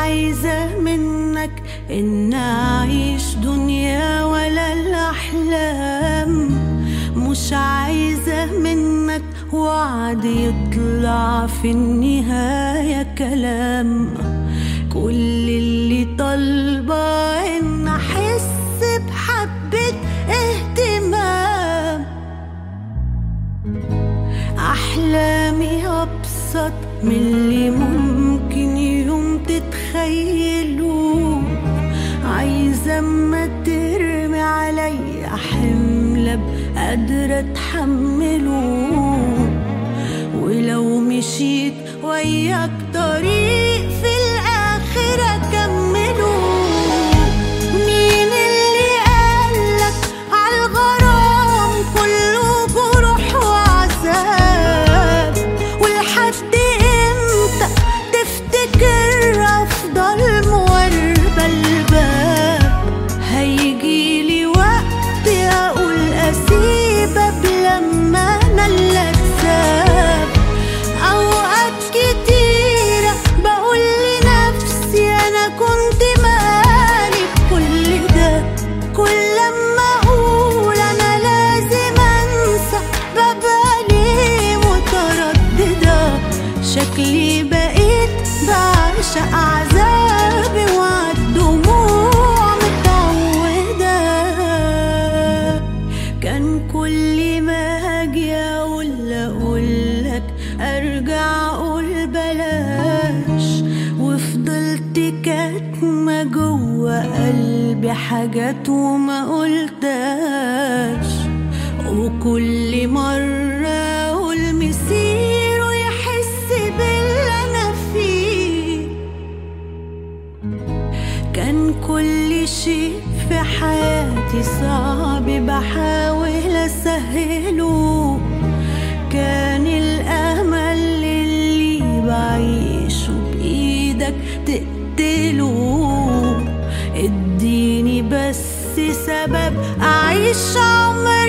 عايزة منك إن أعيش دنيا ولا الأحلام مش عايزة منك وعد يطلع في النهاية كلام كل اللي طالبة إن أحس بحبة اهتمام أحلامي أبسط من اللي ممكن يوم تتخيلوه عايزة أما ترمي عليا حمل أبقى قادرة أتحمله ولو مشيت وياك طريق في الآخر أكمله مين اللي قالك عالغرام كله جروح وعذاب ولحد امتى تفتكر افضل مواربة الباب هيجيلي وقت اقول اسيبك لما انا اللي اتساب اوقات كتيرة بقول لنفسي انا كنت مالي بكل ده كل لما اقول انا لازم انسى ببقى ليه مترددة شكلي بقيت بعشق عذابي وعالدموع متعودة كان كل ما هاجي اقول اقولك ارجع اقول بلاش وفضلت كاتمة جوه قلبي حاجات وما قلتاش وكل مرة اقول مسير ويحس باللي انا فيه كان كل شيء في حياتي صعب بحاول اسهله كان الامل اللي بعيشه بايدك تقتله اديني بس سبب اعيش عمري